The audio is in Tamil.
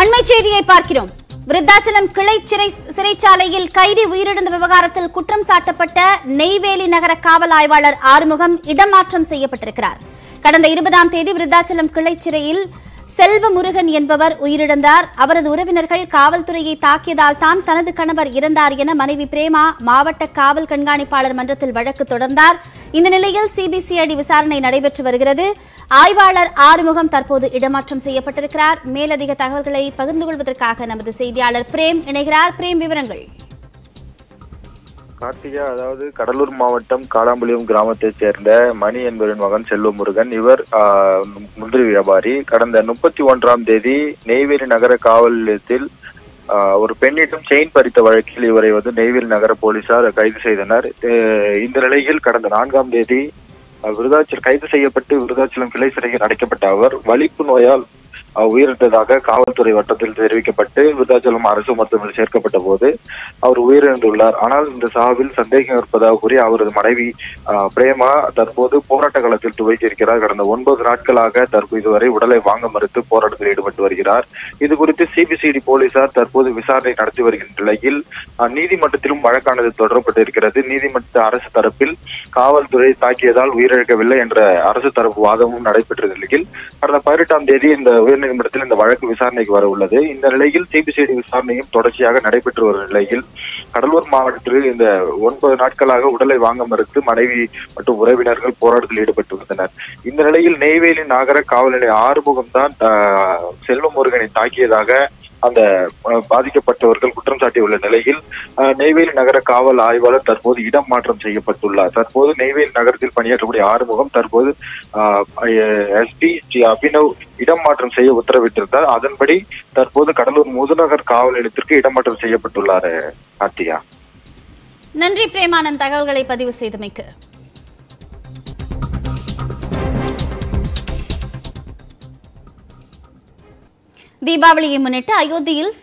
அண்மை செய்தியை பார்க்கிறோம் விருத்தாச்சலம் கிளை சிறை சிறைச்சாலையில் கைதி உயிரிழந்த விவகாரத்தில் குற்றம் சாட்டப்பட்ட நெய்வேலி நகர காவல் ஆய்வாளர் ஆறுமுகம் இடமாற்றம் செய்யப்பட்டிருக்கிறார் கடந்த இருபதாம் தேதி விருத்தாச்சலம் கிளை சிறையில் செல்வமுருகன் என்பவர் உயிரிழந்தார் அவரது உறவினர்கள் காவல்துறையை தாக்கியதால் தான் தனது கணவர் இறந்தார் என மனைவி பிரேமா மாவட்ட காவல் கண்காணிப்பாளர் மன்றத்தில் வழக்கு தொடர்ந்தார் இந்த நிலையில் சிபிசிஐடி விசாரணை நடைபெற்று வருகிறது ஆய்வாளர் ஆறுமுகம் தற்போது இடமாற்றம் செய்யப்பட்டிருக்கிறார் மேலதிக தகவல்களை பகிர்ந்து கொள்வதற்காக நமது செய்தியாளர் பிரேம் இணைகிறார் பிரேம் விவரங்கள் கார்த்திகா அதாவது கடலூர் மாவட்டம் காலாம்புலியம் கிராமத்தைச் சேர்ந்த மணி என்பவரின் மகன் செல்வமுருகன் இவர் ஆஹ், முந்திரி வியாபாரி கடந்த முப்பத்தி ஒன்றாம் தேதி நெய்வேலி நகர காவல் நிலையத்தில் ஆஹ், ஒரு பெண்ணிடம் செயின் பறித்த வழக்கில் இவரை வந்து நெய்வேலி நகர போலீசார் கைது செய்தனர் அஹ், இந்த நிலையில் கடந்த நான்காம் தேதி அஹ், விருதாச்சலம் கைது செய்யப்பட்டு விருதாச்சலம் கிளை சிறையில் அடைக்கப்பட்ட அவர் வலிப்பு நோயால் அஹ், உயிரிழந்ததாக காவல்துறை வட்டத்தில் தெரிவிக்கப்பட்டு விருதாச்சலம் அரசு மருத்துவமனையில் சேர்க்கப்பட்ட போது அவர் உயிரிழந்துள்ளார் ஆனால் இந்த சாவில் சந்தேகம் இருப்பதாக கூறி அவரது மனைவி அஹ், பிரேமா தற்போது போராட்ட களத்தில் துவக்கியிருக்கிறார் கடந்த ஒன்பது நாட்களாக தற்போது இதுவரை உடலை வாங்க மறுத்து போராட்டத்தில் ஈடுபட்டு வருகிறார் இது குறித்து சிபிசிடி போலீசார் தற்போது விசாரணை நடத்தி வருகின்ற நிலையில் அஹ், நீதிமன்றத்திலும் வழக்கானது தொடரப்பட்டிருக்கிறது நீதிமன்ற அரசு தரப்பில் காவல்துறை தாக்கியதால் உயிரிழக்கவில்லை என்ற அரசு தரப்பு வாதமும் நடைபெற்ற நிலையில் கடந்த பதினெட்டாம் தேதி இந்த உயர்நீதிமன்றத்தில் இந்த வழக்கு விசாரணைக்கு வர உள்ளது இந்த நிலையில் சிபிசிஐடி விசாரணையும் தொடர்ச்சியாக நடைபெற்று வரும் நிலையில் கடலூர் மாவட்டத்தில் இந்த ஒன்பது நாட்களாக உடலை வாங்க மறுத்து மனைவி மற்றும் உறவினர்கள் போராட்டத்தில் ஈடுபட்டு வந்தனர் இந்த நிலையில் நெய்வேலி நகர காவல் நிலைய ஆறுமுகம் தான் செல்வமுருகனை தாக்கியதாக அந்த அஹ், பாதிக்கப்பட்டவர்கள் குற்றம் சாட்டியுள்ள நிலையில் அஹ், நெய்வேலி நகர காவல் ஆய்வாளர் தற்போது இடம் மாற்றம் செய்யப்பட்டுள்ளார் தற்போது நெய்வேலி நகரத்தில் பணியாற்றக்கூடிய ஆறுமுகம் தற்போது எஸ்பி ஸ்ரீ அபினவ் இடம் மாற்றம் செய்ய உத்தரவிட்டிருந்தார் அதன்படி தற்போது கடலூர் முதுநகர் காவல் நிலையத்திற்கு இடமாற்றம் செய்யப்பட்டுள்ளார் கார்த்திகா நன்றி பிரேமானந்த் தகவல்களை பதிவு செய்தமைக்கு தீபாவளியை முன்னிட்டு அயோத்தியில்